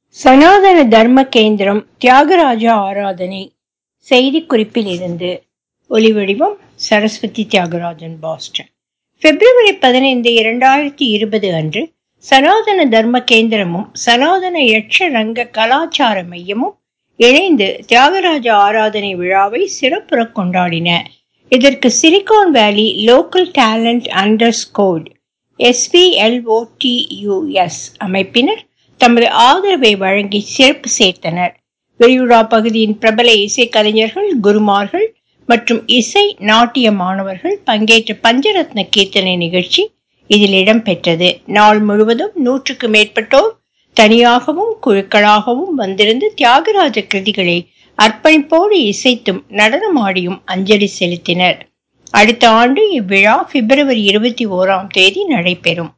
சனாதன தர்ம கேந்திரம் தியாகராஜா ஆராதனை செய்திக்குறிப்பில் இருந்து ஒலிவடிவம் சரஸ்வதி தியாகராஜன் பாஸ்டன் பிப்ரவரி பதினைந்து இரண்டாயிரத்தி இருபது அன்று சனாதன தர்ம கேந்திரமும் சனாதன யட்ச ரங்க கலாச்சார மையமும் இணைந்து தியாகராஜ ஆராதனை விழாவை சிறப்புற கொண்டாடின இதற்கு Silicon Valley local talent under squad SPLOTUS அமைப்பினர் தமது ஆதரவை வழங்கி சிறப்பு சேர்த்தனர் வெளியுறா பகுதியின் பிரபல இசை கலைஞர்கள் குருமார்கள் மற்றும் இசை நாட்டிய மாணவர்கள் பங்கேற்ற பஞ்சரத்ன கீர்த்தனை நிகழ்ச்சி இதில் இடம்பெற்றது நாள் முழுவதும் நூற்றுக்கு மேற்பட்டோர் தனியாகவும் குழுக்களாகவும் வந்திருந்து தியாகராஜ கிருதிகளை அர்ப்பணிப்போடு இசைத்தும் நடனமாடியும் அஞ்சலி செலுத்தினர் அடுத்த ஆண்டு இவ்விழா பிப்ரவரி இருபத்தி ஓராம் தேதி நடைபெறும்